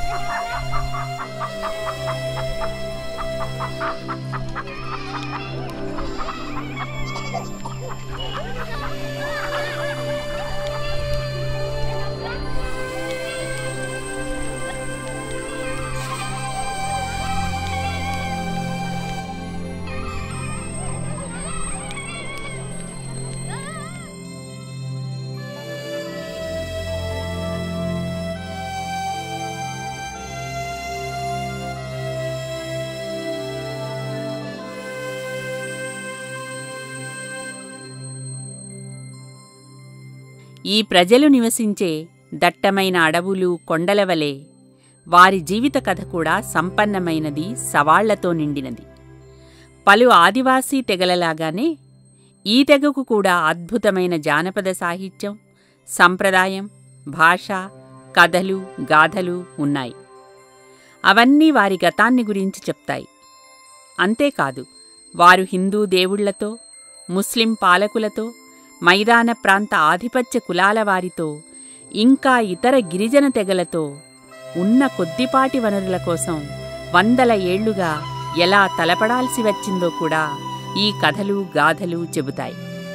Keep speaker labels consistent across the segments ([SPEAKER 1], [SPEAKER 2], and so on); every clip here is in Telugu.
[SPEAKER 1] ఈ ప్రజలు నివసించే దట్టమైన అడవులు కొండల వలె వారి జీవిత కథ కూడా సంపన్నమైనది సవాళ్లతో నిండినది పలు ఆదివాసీ తెగలలాగానే ఈ తెగకు కూడా అద్భుతమైన జానపద సాహిత్యం సంప్రదాయం భాష కథలు గాథలు ఉన్నాయి అవన్నీ వారి గతాన్ని గురించి చెప్తాయి అంతేకాదు వారు హిందూ దేవుళ్లతో ముస్లిం పాలకులతో మైదాన ప్రాంత ఆధిపత్య కులాల వారితో ఇంకా ఇతర గిరిజన తెగలతో ఉన్న కొద్దిపాటి వనరుల కోసం వందల ఏళ్లుగా ఎలా తలపడాల్సి వచ్చిందో కూడా ఈ కథలు గాథలు చెబుతాయి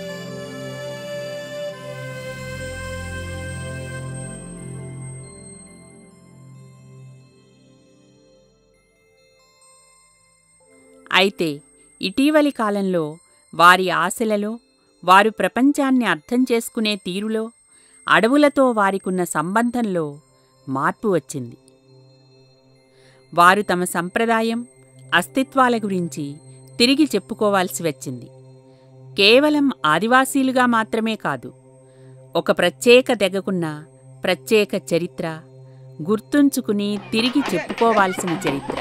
[SPEAKER 1] అయితే ఇటీవలి కాలంలో వారి ఆశలలో వారు ప్రపంచాన్ని అర్థం చేసుకునే తీరులో అడవులతో వారికున్న సంబంధంలో మార్పు వచ్చింది వారు తమ సంప్రదాయం అస్తిత్వాల గురించి తిరిగి చెప్పుకోవాల్సి వచ్చింది కేవలం ఆదివాసీలుగా మాత్రమే కాదు ఒక ప్రత్యేక తెగకున్న ప్రత్యేక చరిత్ర గుర్తుంచుకుని తిరిగి చెప్పుకోవాల్సిన చరిత్ర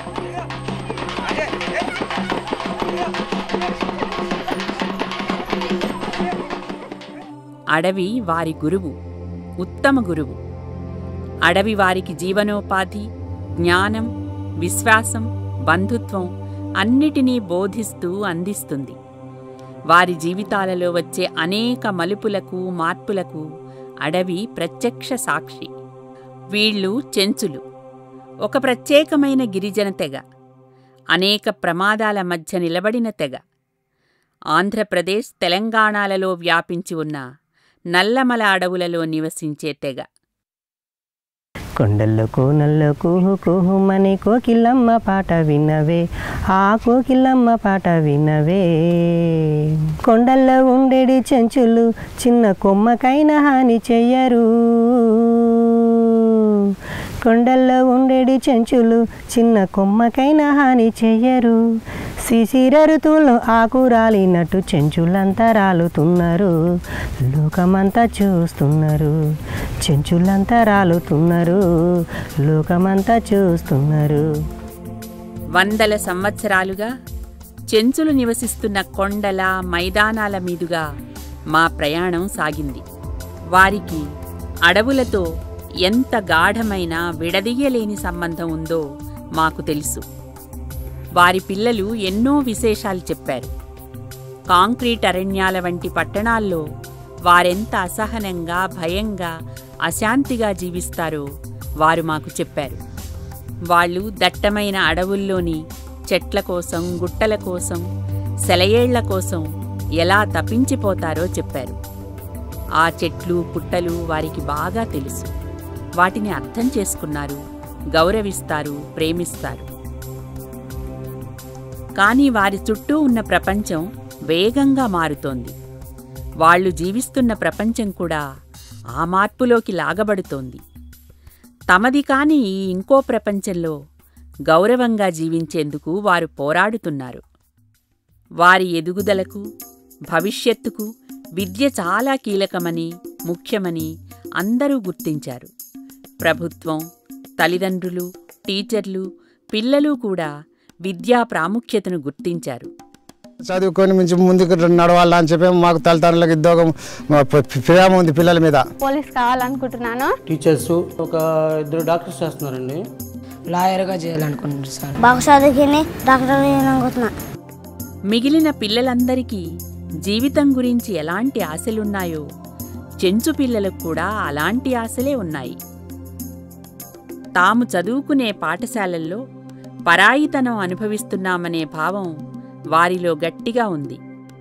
[SPEAKER 1] అడవి వారి గురువు ఉత్తమ గురువు అడవి వారికి జీవనోపాధి జ్ఞానం విశ్వాసం బంధుత్వం అన్నిటినీ బోధిస్తూ అందిస్తుంది వారి జీవితాలలో వచ్చే అనేక మలుపులకు మార్పులకు అడవి ప్రత్యక్ష సాక్షి వీళ్ళు చెంచులు ఒక ప్రత్యేకమైన గిరిజన తెగ అనేక ప్రమాదాల మధ్య నిలబడిన తెగ ఆంధ్రప్రదేశ్ తెలంగాణలలో వ్యాపించి ఉన్న నల్లమల అడవులలో నివసించే తెగ
[SPEAKER 2] కొండల్లో కోనల్లో కుహు కుహుమని కోకిలమ్మ పాట వినవే ఆ కోకిలమ్మ పాట వినవే కొండల్లో ఉండేడి చెంచులు చిన్న కొమ్మకైన హాని చెయ్యరు కొండల్లో ఉండేడి చెంచులు చిన్న కొమ్మకైన హాని చెయ్యరు శిశిర ఋతువులో ఆకు రాలినట్టు చెంచులంతా రాలుతున్నారు లోకమంతా చూస్తున్నారు చెంచులంతా రాలుతున్నారు లోకమంతా చూస్తున్నారు
[SPEAKER 1] వందల సంవత్సరాలుగా చెంచులు నివసిస్తున్న కొండల మైదానాల మీదుగా మా ప్రయాణం సాగింది వారికి అడవులతో ఎంత గాఢమైన విడదీయలేని సంబంధం ఉందో మాకు తెలుసు వారి పిల్లలు ఎన్నో విశేషాలు చెప్పారు కాంక్రీట్ అరణ్యాల వంటి పట్టణాల్లో వారెంత అసహనంగా భయంగా అశాంతిగా జీవిస్తారో వారు మాకు చెప్పారు వాళ్ళు దట్టమైన అడవుల్లోని చెట్ల కోసం గుట్టల కోసం సెలయేళ్ల కోసం ఎలా తప్పించిపోతారో చెప్పారు ఆ చెట్లు పుట్టలు వారికి బాగా తెలుసు వాటిని అర్థం చేసుకున్నారు గౌరవిస్తారు ప్రేమిస్తారు కానీ వారి చుట్టూ ఉన్న ప్రపంచం వేగంగా మారుతోంది వాళ్ళు జీవిస్తున్న ప్రపంచం కూడా ఆ మార్పులోకి లాగబడుతోంది తమది కాని ఈ ఇంకో ప్రపంచంలో గౌరవంగా జీవించేందుకు వారు పోరాడుతున్నారు వారి ఎదుగుదలకు భవిష్యత్తుకు విద్య చాలా కీలకమని ముఖ్యమని అందరూ గుర్తించారు ప్రభుత్వం తల్లిదండ్రులు టీచర్లు పిల్లలు కూడా విద్యా ప్రాముఖ్యతను గుర్తించారు
[SPEAKER 3] చదువుకొని మించి ముందుకు నడవాలా అని చెప్పి మాకు తల్లిదండ్రులకు ఉద్యోగం ప్రేమ ఉంది పిల్లల మీద
[SPEAKER 4] పోలీస్ కావాలనుకుంటున్నాను
[SPEAKER 5] టీచర్స్ ఒక ఇద్దరు డాక్టర్స్ చేస్తున్నారండి
[SPEAKER 6] లాయర్గా చేయాలనుకుంటున్నారు సార్
[SPEAKER 7] బాగా చదువుకుని డాక్టర్ అనుకుంటున్నా
[SPEAKER 1] మిగిలిన పిల్లలందరికీ జీవితం గురించి ఎలాంటి ఆశలున్నాయో చెంచు పిల్లలకు కూడా అలాంటి ఆశలే ఉన్నాయి తాము చదువుకునే పాఠశాలల్లో పరాయితనం అనుభవిస్తున్నామనే భావం వారిలో గట్టిగా ఉంది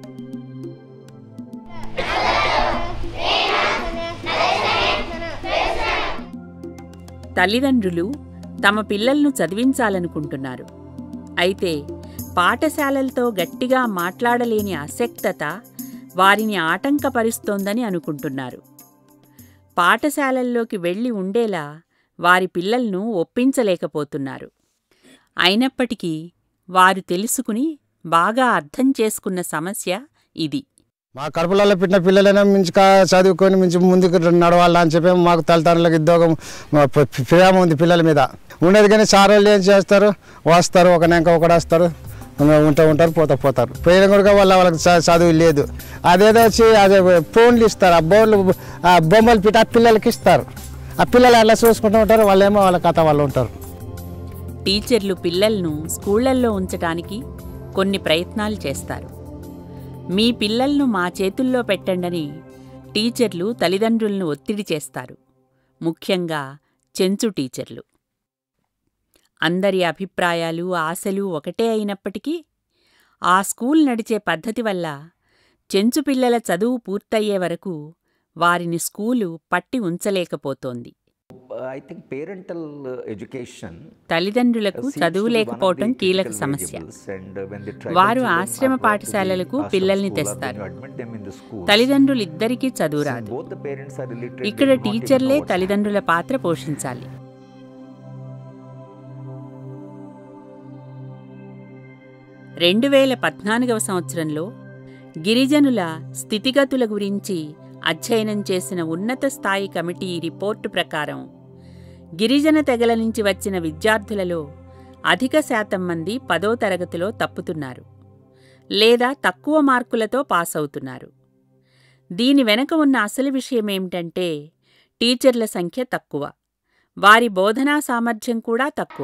[SPEAKER 1] తల్లిదండ్రులు తమ పిల్లలను చదివించాలనుకుంటున్నారు అయితే పాఠశాలలతో గట్టిగా మాట్లాడలేని అశక్తత వారిని ఆటంకపరుస్తోందని అనుకుంటున్నారు పాఠశాలల్లోకి వెళ్ళి ఉండేలా వారి పిల్లలను ఒప్పించలేకపోతున్నారు అయినప్పటికీ వారు తెలుసుకుని బాగా అర్థం చేసుకున్న సమస్య ఇది
[SPEAKER 3] మా కడుపులలో పుట్టిన పిల్లలైనా మించి కా- చదువుకొని మించి ముందుకు నడవాలా అని చెప్పి మాకు తల్లిదండ్రులకు ఉద్యోగం మా ప్ర- ప్రేమ ఉంది పిల్లల మీద ఉండేది కానీ సార్ వాళ్ళు ఏం చేస్తారు వస్తారు ఒక నెంక ఒకడు వస్తారు ఉంటూ ఉంటారు పోతా పోతారు పోయిన కూడా వాళ్ళ వాళ్ళకి చ- చదువు లేదు అదేదో వచ్చి అదే ఫోన్లు ఇస్తారు ఆ బోర్లు ఆ బొమ్మలు పెట్టి ఆ పిల్లలకి ఇస్తారు ఆ పిల్లలు అలా చూసుకుంటూ ఉంటారు వాళ్ళేమో వాళ్ళ కథ వాళ్ళు ఉంటారు
[SPEAKER 1] టీచర్లు పిల్లలను స్కూళ్లల్లో ఉంచటానికి కొన్ని ప్రయత్నాలు చేస్తారు మీ పిల్లలను మా చేతుల్లో పెట్టండని టీచర్లు తల్లిదండ్రులను ఒత్తిడి చేస్తారు ముఖ్యంగా చెంచు టీచర్లు అందరి అభిప్రాయాలు ఆశలు ఒకటే అయినప్పటికీ ఆ స్కూల్ నడిచే పద్ధతి వల్ల చెంచు పిల్లల చదువు పూర్తయ్యే వరకు వారిని స్కూలు పట్టి ఉంచలేకపోతోంది
[SPEAKER 8] I think parental uh, education
[SPEAKER 1] తల్లిదండ్రులకు
[SPEAKER 8] seems to
[SPEAKER 1] చదువు
[SPEAKER 8] be one of
[SPEAKER 1] లేకపోవటం
[SPEAKER 8] the
[SPEAKER 1] కీలక
[SPEAKER 8] critical
[SPEAKER 1] సమస్య
[SPEAKER 8] variables and, uh, when the tribal
[SPEAKER 1] వారు
[SPEAKER 8] children
[SPEAKER 1] ఆశ్రమ
[SPEAKER 8] are brought to the
[SPEAKER 1] పాఠశాలలకు
[SPEAKER 8] ashram
[SPEAKER 1] పిల్లల్ని
[SPEAKER 8] school or when
[SPEAKER 1] తెస్తారు
[SPEAKER 8] you admit them in the school,
[SPEAKER 1] తల్లిదండ్రులిద్దరికీ చదువు
[SPEAKER 8] since
[SPEAKER 1] రాదు
[SPEAKER 8] both the parents are illiterate,
[SPEAKER 1] ఇక్కడ
[SPEAKER 8] they do not even
[SPEAKER 1] టీచర్లే
[SPEAKER 8] know what's
[SPEAKER 1] తల్లిదండ్రుల పాత్ర పోషించాలి రెండు వేల పద్నాలుగవ సంవత్సరంలో గిరిజనుల స్థితిగతుల గురించి అధ్యయనం చేసిన ఉన్నత స్థాయి కమిటీ రిపోర్టు ప్రకారం గిరిజన తెగల నుంచి వచ్చిన విద్యార్థులలో అధిక శాతం మంది పదో తరగతిలో తప్పుతున్నారు లేదా తక్కువ మార్కులతో పాస్ అవుతున్నారు దీని వెనక ఉన్న అసలు విషయమేమిటంటే టీచర్ల సంఖ్య తక్కువ వారి బోధనా సామర్థ్యం కూడా తక్కువ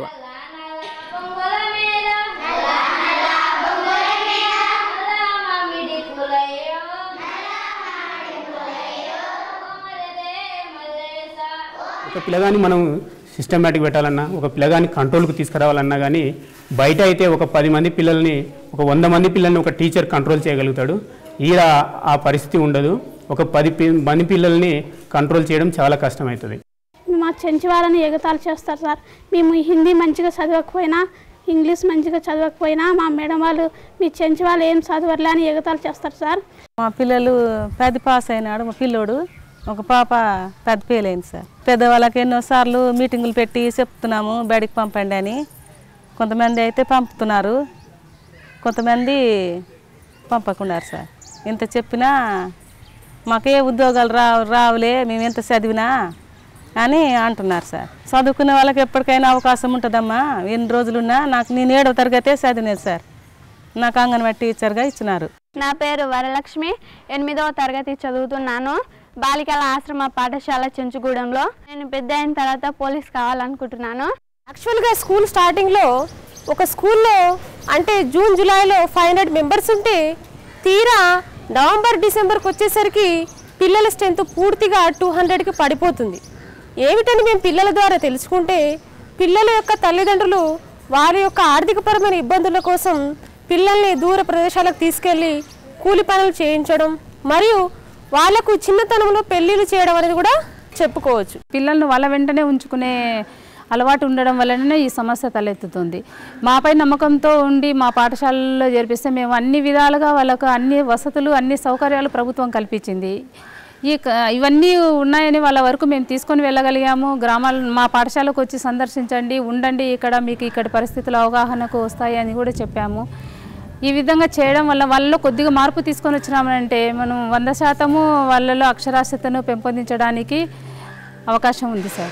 [SPEAKER 5] ఒక పిల్లగాని మనం సిస్టమేటిక్ పెట్టాలన్నా ఒక పిల్లగాని కంట్రోల్కి తీసుకురావాలన్నా కానీ బయట అయితే ఒక పది మంది పిల్లల్ని ఒక వంద మంది పిల్లల్ని ఒక టీచర్ కంట్రోల్ చేయగలుగుతాడు ఈడ ఆ పరిస్థితి ఉండదు ఒక పది పి- మంది పిల్లల్ని కంట్రోల్ చేయడం చాలా కష్టమవుతుంది
[SPEAKER 4] మా చెంచి వాళ్ళని ఎగతాళి చేస్తారు సార్ మేము హిందీ మంచిగా చదవకపోయినా ఇంగ్లీష్ మంచిగా చదవకపోయినా మా మేడం వాళ్ళు మీ చెంచి వాళ్ళు ఏం చదవట్లే అని ఎగతాళి చేస్తారు సార్
[SPEAKER 9] మా పిల్లలు పెద్ద పాస్ అయినాడు మా పిల్లోడు ఒక పాప పెద్ద ఫెయిల్ అయింది సార్ పెద్దవాళ్ళకి ఎన్నోసార్లు మీటింగులు పెట్టి చెప్తున్నాము బయటికి పంపండి అని కొంతమంది అయితే పంపుతున్నారు కొంతమంది పంపకున్నారు సార్ ఇంత చెప్పినా మాకే ఉద్యోగాలు రావు రావులే మేము ఎంత చదివినా అని అంటున్నారు సార్ చదువుకునే వాళ్ళకి ఎప్పటికైనా అవకాశం ఉంటుందమ్మా ఎన్ని రోజులున్నా నాకు నేను ఏడవ తరగతే చదివినది సార్ నాకు అంగన్వాడీ టీచర్గా ఇచ్చినారు
[SPEAKER 4] నా పేరు వరలక్ష్మి ఎనిమిదవ తరగతి చదువుతున్నాను బాలికల ఆశ్రమ పాఠశాల చెంచుగూడెంలో నేను పెద్ద అయిన తర్వాత పోలీస్ కావాలనుకుంటున్నాను
[SPEAKER 10] యాక్చువల్గా స్కూల్ స్టార్టింగ్లో ఒక స్కూల్లో అంటే జూన్ జూలైలో ఫైవ్ హండ్రెడ్ మెంబర్స్ ఉంటే తీరా నవంబర్ డిసెంబర్కి వచ్చేసరికి పిల్లల స్ట్రెంత్ పూర్తిగా టూ హండ్రెడ్కి పడిపోతుంది ఏమిటని మేము పిల్లల ద్వారా తెలుసుకుంటే పిల్లల యొక్క తల్లిదండ్రులు వారి యొక్క ఆర్థికపరమైన ఇబ్బందుల కోసం పిల్లల్ని దూర ప్రదేశాలకు తీసుకెళ్ళి కూలి పనులు చేయించడం మరియు వాళ్లకు చిన్నతనంలో పెళ్లిళ్ళు చేయడం అనేది కూడా చెప్పుకోవచ్చు
[SPEAKER 11] పిల్లలను వాళ్ళ వెంటనే ఉంచుకునే అలవాటు ఉండడం వల్లనే ఈ సమస్య తలెత్తుతుంది మాపై నమ్మకంతో ఉండి మా పాఠశాలలో చేర్పిస్తే మేము అన్ని విధాలుగా వాళ్ళకు అన్ని వసతులు అన్ని సౌకర్యాలు ప్రభుత్వం కల్పించింది ఈ క- ఇవన్నీ ఉన్నాయని వాళ్ళ వరకు మేము తీసుకొని వెళ్ళగలిగాము గ్రామాల మా పాఠశాలకు వచ్చి సందర్శించండి ఉండండి ఇక్కడ మీకు ఇక్కడ పరిస్థితులు అవగాహనకు వస్తాయి అని కూడా చెప్పాము ఈ విధంగా చేయడం వల్ల వాళ్ళలో కొద్దిగా మార్పు తీసుకొని వచ్చినామంటే మనం వంద శాతము వాళ్ళలో అక్షరాస్యతను పెంపొందించడానికి అవకాశం ఉంది సార్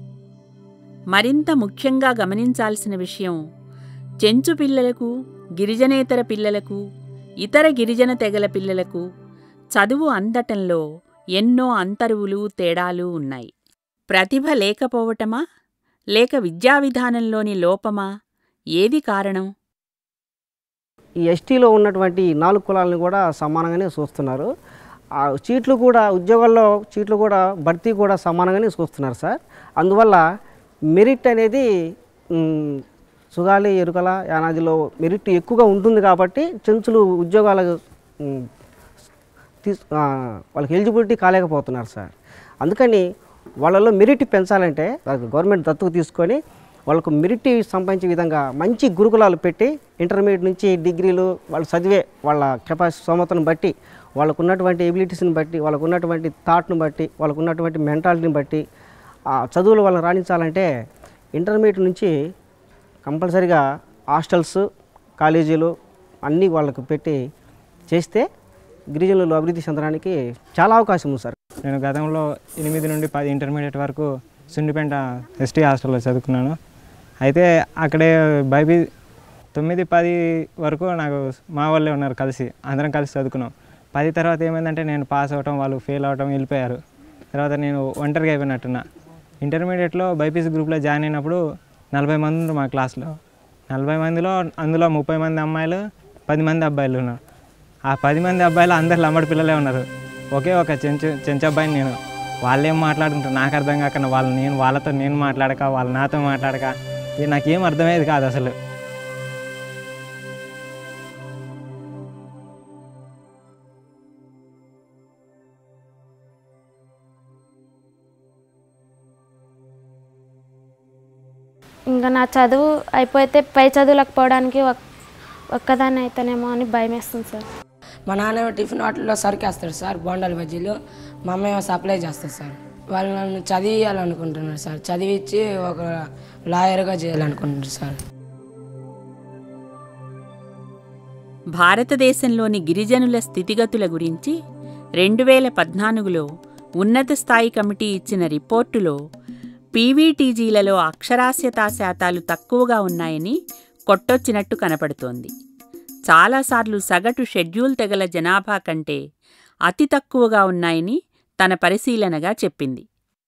[SPEAKER 1] మరింత ముఖ్యంగా గమనించాల్సిన విషయం చెంచు పిల్లలకు గిరిజనేతర పిల్లలకు ఇతర గిరిజన తెగల పిల్లలకు చదువు అందటంలో ఎన్నో అంతరువులు తేడాలు ఉన్నాయి ప్రతిభ లేకపోవటమా లేక విద్యా విధానంలోని లోపమా ఏది కారణం
[SPEAKER 12] ఈ ఎస్టీలో ఉన్నటువంటి ఈ నాలుగు కులాలను కూడా సమానంగానే చూస్తున్నారు ఆ సీట్లు కూడా ఉద్యోగాల్లో సీట్లు కూడా భర్తీ కూడా సమానంగానే చూస్తున్నారు సార్ అందువల్ల మెరిట్ అనేది మ్, సుగాలి ఎరుకల యానాదిలో మెరిట్ ఎక్కువగా ఉంటుంది కాబట్టి చెంచులు ఉద్యోగాలకు మ్, తీస్ ఆ, వాళ్ళకి ఎలిజిబిలిటీ కాలేకపోతున్నారు సార్ అందుకని వాళ్ళలో మెరిట్ పెంచాలంటే వాళ్ళకి గవర్నమెంట్ దత్తుకు తీసుకొని వాళ్ళకు మెరిట్ సంపాదించే విధంగా మంచి గురుకులాలు పెట్టి ఇంటర్మీడియట్ నుంచి డిగ్రీలు వాళ్ళు చదివే వాళ్ళ కెపాసిటీ స్తోమతను బట్టి వాళ్ళకు ఉన్నటువంటి ఎబిలిటీస్ని బట్టి వాళ్ళకు ఉన్నటువంటి థాట్ను బట్టి వాళ్ళకు ఉన్నటువంటి మెంటాలిటీని బట్టి ఆ చదువులు వాళ్ళని రాణించాలంటే ఇంటర్మీడియట్ నుంచి కంపల్సరిగా హాస్టల్స్ కాలేజీలు అన్నీ వాళ్ళకు పెట్టి చేస్తే గిరిజనులు అభివృద్ధి చెందడానికి చాలా అవకాశం ఉంది సార్
[SPEAKER 13] నేను గతంలో ఎనిమిది నుండి పది ఇంటర్మీడియట్ వరకు సుండిపేట ఎస్టీ హాస్టల్లో చదువుకున్నాను అయితే అక్కడే బైబీ తొమ్మిది పది వరకు నాకు మా వాళ్ళే ఉన్నారు కలిసి అందరం కలిసి చదువుకున్నాం పది తర్వాత ఏమైందంటే నేను పాస్ అవటం వాళ్ళు ఫెయిల్ అవటం వెళ్ళిపోయారు తర్వాత నేను ఒంటరిగా అయిపోయినట్టున్నా ఇంటర్మీడియట్లో బైపీసీ గ్రూప్లో జాయిన్ అయినప్పుడు నలభై మంది ఉన్నారు మా క్లాస్లో నలభై మందిలో అందులో ముప్పై మంది అమ్మాయిలు పది మంది అబ్బాయిలు ఉన్నారు ఆ పది మంది అబ్బాయిలు అందరు లంబడి పిల్లలే ఉన్నారు ఒకే ఒక చెంచు చెంచు అబ్బాయిని నేను వాళ్ళేం మాట్లాడుకుంటారు నాకు అర్థం కాక వాళ్ళు నేను వాళ్ళతో నేను మాట్లాడక వాళ్ళు నాతో మాట్లాడక ఇది నాకేం అర్థమయ్యేది కాదు అసలు
[SPEAKER 14] ఇంకా నా చదువు అయిపోతే పై చదువులకు పోవడానికి ఒక్- ఒక్కదాన్ని అయితేనేమో అని భయం వేస్తుంది సార్
[SPEAKER 6] మా నాన్న టిఫిన్ వాటిలో సరికేస్తాడు సార్ బోండాల బజ్జీలు మా అమ్మ ఏమో సప్లై చేస్తుంది సార్ వాళ్ళు నన్ను చదివియాలనుకుంటున్నారు సార్ చదివించి ఒక లాయర్గా చేయాలనుకుంటున్నారు సార్
[SPEAKER 1] భారతదేశంలోని గిరిజనుల స్థితిగతుల గురించి రెండు వేల పద్నాలుగులో ఉన్నత స్థాయి కమిటీ ఇచ్చిన రిపోర్టులో పీవీటీజీలలో అక్షరాస్యతా శాతాలు తక్కువగా ఉన్నాయని కొట్టొచ్చినట్టు కనపడుతోంది చాలాసార్లు సగటు షెడ్యూల్ తెగల జనాభా కంటే అతి తక్కువగా ఉన్నాయని తన పరిశీలనగా చెప్పింది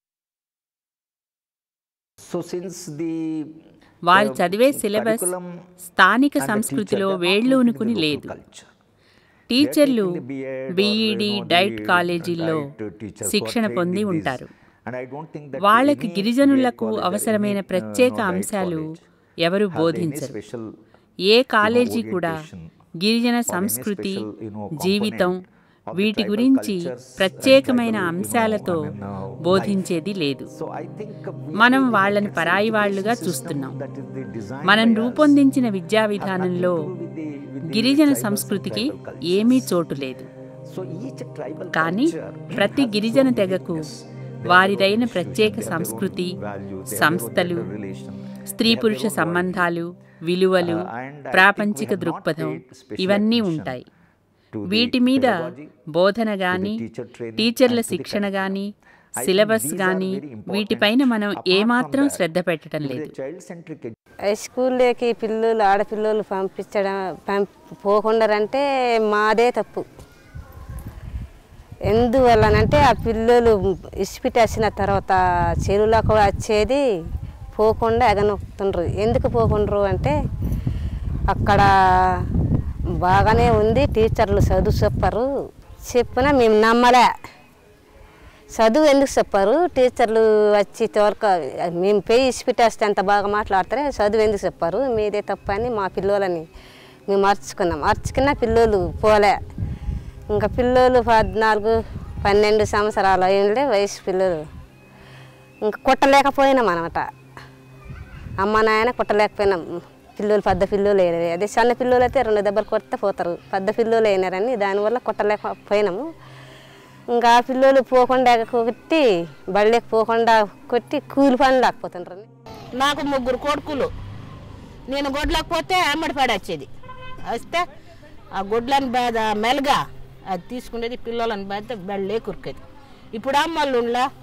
[SPEAKER 8] So since the
[SPEAKER 1] వారు
[SPEAKER 8] uh,
[SPEAKER 1] చదివే సిలబస్
[SPEAKER 8] curriculum
[SPEAKER 1] స్థానిక
[SPEAKER 8] and the
[SPEAKER 1] సంస్కృతిలో
[SPEAKER 8] teacher, they are
[SPEAKER 1] వేళ్ళూనుకుని
[SPEAKER 8] completely
[SPEAKER 1] లేదు
[SPEAKER 8] local culture.
[SPEAKER 1] టీచర్లు
[SPEAKER 8] taking the B.Ed or,
[SPEAKER 1] BEd
[SPEAKER 8] you know,
[SPEAKER 1] DIET
[SPEAKER 8] the
[SPEAKER 1] కాలేజీల్లో
[SPEAKER 8] diet teachers who are
[SPEAKER 1] శిక్షణ
[SPEAKER 8] trained
[SPEAKER 1] పొంది
[SPEAKER 8] in these.
[SPEAKER 1] ఉంటారు
[SPEAKER 8] And I don't think that
[SPEAKER 1] వాళ్ళకి
[SPEAKER 8] any
[SPEAKER 1] గిరిజనులకు
[SPEAKER 8] B.Ed college or
[SPEAKER 1] అవసరమైన
[SPEAKER 8] any, uh,
[SPEAKER 1] ప్రత్యేక
[SPEAKER 8] no, diet
[SPEAKER 1] అంశాలు
[SPEAKER 8] college
[SPEAKER 1] ఎవరు
[SPEAKER 8] have any
[SPEAKER 1] బోధించరు
[SPEAKER 8] special,
[SPEAKER 1] ఏ
[SPEAKER 8] you know,
[SPEAKER 1] కాలేజీ కూడా
[SPEAKER 8] orientation
[SPEAKER 1] గిరిజన
[SPEAKER 8] or any
[SPEAKER 1] సంస్కృతి
[SPEAKER 8] special, you know,
[SPEAKER 1] జీవితం
[SPEAKER 8] component of the
[SPEAKER 1] వీటి
[SPEAKER 8] tribal
[SPEAKER 1] గురించి
[SPEAKER 8] cultures and
[SPEAKER 1] ప్రత్యేకమైన
[SPEAKER 8] tribal, you know,
[SPEAKER 1] అంశాలతో
[SPEAKER 8] I mean, uh,
[SPEAKER 1] బోధించేది లేదు
[SPEAKER 8] So I think we
[SPEAKER 1] మనం
[SPEAKER 8] have to
[SPEAKER 1] వాళ్ళని
[SPEAKER 8] look at
[SPEAKER 1] పరాయి
[SPEAKER 8] education
[SPEAKER 1] వాళ్ళుగా
[SPEAKER 8] system
[SPEAKER 1] చూస్తున్నాం
[SPEAKER 8] that is the designed
[SPEAKER 1] మనం
[SPEAKER 8] by us.
[SPEAKER 1] రూపొందించిన విద్యా విధానంలో గిరిజన సంస్కృతికి ఏమీ చోటు లేదు
[SPEAKER 8] So each tribal
[SPEAKER 1] కానీ
[SPEAKER 8] culture
[SPEAKER 1] ప్రతి గిరిజన తెగకు వారిదైన ప్రత్యేక సంస్కృతి సంస్థలు స్త్రీ పురుష సంబంధాలు విలువలు ప్రాపంచిక దృక్పథం ఇవన్నీ ఉంటాయి వీటి మీద బోధన గాని టీచర్ల శిక్షణ గాని సిలబస్ గాని వీటిపైన మనం ఏమాత్రం శ్రద్ధ పెట్టడం లేదు
[SPEAKER 15] స్కూల్లోకి పిల్లలు ఆడపిల్లలు పంపించడం పంప పోకుండారంటే మాదే తప్పు ఎందువల్లనంటే ఆ పిల్లలు ఇసిపిటి వచ్చిన తర్వాత చెరువులకు వచ్చేది పోకుండా ఎగనొక్కుతుండ్రు ఎందుకు పోకుండ్రు అంటే అక్కడ బాగానే ఉంది టీచర్లు చదువు చెప్పరు చెప్పినా మేము నమ్మలే చదువు ఎందుకు చెప్పారు టీచర్లు వచ్చి తోలుక మేము పోయి ఇసిపెట్టేస్తే ఎంత బాగా మాట్లాడతారే చదువు ఎందుకు చెప్పారు మీదే తప్ప అని మా పిల్లలని మేము అర్చుకున్నాం అర్చుకున్న పిల్లలు పోలే ఇంకా పిల్లలు పద్నాలుగు పన్నెండు సంవత్సరాలు అయిండే వయసు పిల్లలు ఇంకా కుట్టలేకపోయినాం అనమాట అమ్మ నాయన కుట్టలేకపోయినాం పిల్లలు పెద్ద పిల్లలు అయినవి అదే చిన్న పిల్లలు అయితే రెండు దెబ్బలు కొడితే పోతారు పెద్ద పిల్లలు అయినారని దానివల్ల కుట్టలేకపోయినాము ఇంకా ఆ పిల్లలు పోకుండా కొట్టి బళ్ళకి పోకుండా కొట్టి కూలి పని లేకపోతుండ్రు
[SPEAKER 16] నాకు ముగ్గురు కొడుకులు నేను గొడ్లకపోతే అమ్మడి పడొచ్చేది వస్తే ఆ గొడ్లని బాధ మెలగా అది తీసుకునేది పిల్లలని బాధ బెళ్ళే కురికేది ఇప్పుడు అమ్మళ్ళు ఉండలా